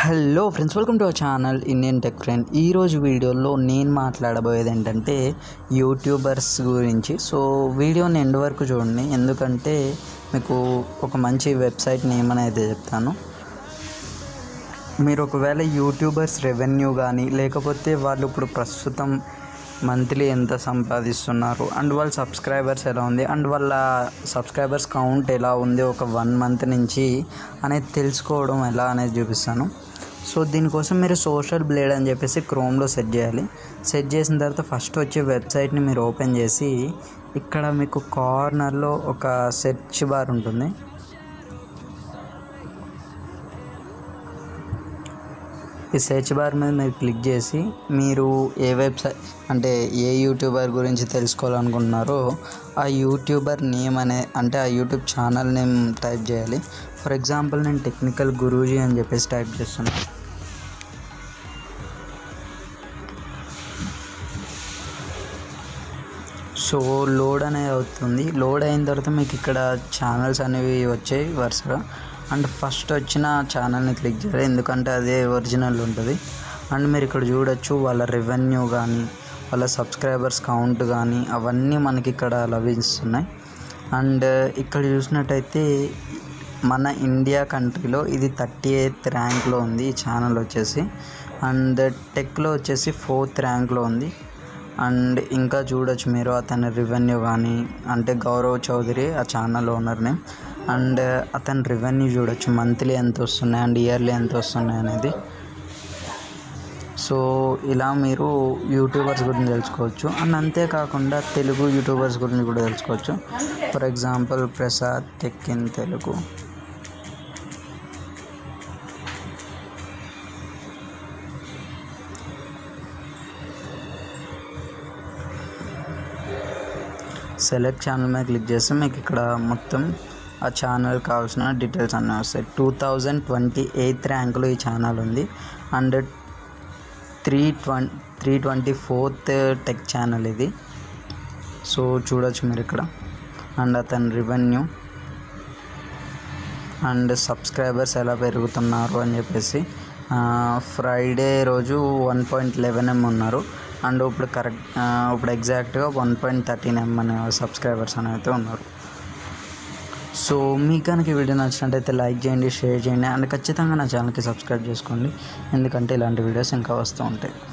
hello friends welcome to our channel Indian tech friend ఈరోజు వీడియోలో నేను మాట్లాడబోయేది ఏంటంటే యూట్యూబర్స్ గురించి సో వీడియోని ఎండ్ వరకు చూడండి ఎందుకంటే మీకు ఒక మంచి వెబ్సైట్ నేమ్ అనేది చెప్తాను మీరు ఒకవేళ యూట్యూబర్స్ రెవెన్యూ కానీ లేకపోతే వాళ్ళు ఇప్పుడు ప్రస్తుతం మంత్లీ ఎంత సంపాదిస్తున్నారు అండ్ వాళ్ళ సబ్స్క్రైబర్స్ ఎలా ఉంది అండ్ వాళ్ళ సబ్స్క్రైబర్స్ కౌంట్ ఎలా ఉంది ఒక వన్ మంత్ నుంచి అనేది తెలుసుకోవడం ఎలా అనేది చూపిస్తాను సో దీనికోసం మీరు సోషల్ బ్లేడ్ అని చెప్పేసి క్రోమ్లో సెట్ చేయాలి సెట్ చేసిన తర్వాత ఫస్ట్ వచ్చే వెబ్సైట్ని మీరు ఓపెన్ చేసి ఇక్కడ మీకు కార్నర్లో ఒక సెర్చ్ బార్ ఉంటుంది ఈ సెర్చ్ బార్ మీద మీరు క్లిక్ చేసి మీరు ఏ వెబ్సైట్ అంటే ఏ యూట్యూబర్ గురించి తెలుసుకోవాలనుకుంటున్నారో ఆ యూట్యూబర్ నేమ్ అనే అంటే ఆ యూట్యూబ్ ఛానల్ నేమ్ టైప్ చేయాలి ఫర్ ఎగ్జాంపుల్ నేను టెక్నికల్ గురూజీ అని చెప్పేసి టైప్ చేస్తున్నాను సో లోడ్ అనేది అవుతుంది లోడ్ అయిన తర్వాత మీకు ఇక్కడ ఛానల్స్ అనేవి వచ్చాయి వరుసగా అండ్ ఫస్ట్ వచ్చిన ఛానల్ని క్లిక్ చేయాలి ఎందుకంటే అదే ఒరిజినల్ ఉంటుంది అండ్ మీరు ఇక్కడ చూడొచ్చు వాళ్ళ రెవెన్యూ కానీ వాళ్ళ సబ్స్క్రైబర్స్ కౌంట్ కానీ అవన్నీ మనకి ఇక్కడ లభిస్తున్నాయి అండ్ ఇక్కడ చూసినట్టయితే మన ఇండియా కంట్రీలో ఇది థర్టీ ఎయిత్ ర్యాంక్లో ఉంది ఈ ఛానల్ వచ్చేసి అండ్ టెక్లో వచ్చేసి ఫోర్త్ ర్యాంక్లో ఉంది అండ్ ఇంకా చూడొచ్చు మీరు అతని రెవెన్యూ కానీ అంటే గౌరవ్ చౌదరి ఆ ఛానల్ ఓనర్ నేమ్ అండ్ అతని రెవెన్యూ చూడొచ్చు మంత్లీ ఎంత వస్తున్నాయి అండ్ ఇయర్లీ ఎంత వస్తున్నాయి అనేది సో ఇలా మీరు యూట్యూబర్స్ గురించి తెలుసుకోవచ్చు అండ్ అంతేకాకుండా తెలుగు యూట్యూబర్స్ గురించి కూడా తెలుసుకోవచ్చు for example Prasad tech in Telugu select channel మీద క్లిక్ చేస్తే మీకు ఇక్కడ మొత్తం ఆ ఛానల్ కావాల్సిన డీటెయిల్స్ అన్నీ వస్తాయి టూ థౌజండ్ ట్వంటీ ఎయిత్ ర్యాంక్లో ఈ ఛానల్ ఉంది అండ్ త్రీ ట్వం three twenty fourth tech channel ఇది సో చూడొచ్చు మీరు ఇక్కడ అండ్ అతని రెవెన్యూ అండ్ సబ్స్క్రైబర్స్ ఎలా పెరుగుతున్నారు అని చెప్పేసి ఫ్రైడే రోజు వన్ పాయింట్ లెవెన్ ఎం ఉన్నారు అండ్ ఇప్పుడు కరెక్ట్ ఇప్పుడు ఎగ్జాక్ట్గా వన్ పాయింట్ థర్టీన్ ఎం అనే సబ్స్క్రైబర్స్ అని అయితే ఉన్నారు సో మీకు కనుక ఈ వీడియో నచ్చినట్టయితే లైక్ చేయండి షేర్ చేయండి అండ్ ఖచ్చితంగా నా ఛానల్కి సబ్స్క్రైబ్ చేసుకోండి ఎందుకంటే ఇలాంటి వీడియోస్ ఇంకా వస్తూ ఉంటాయి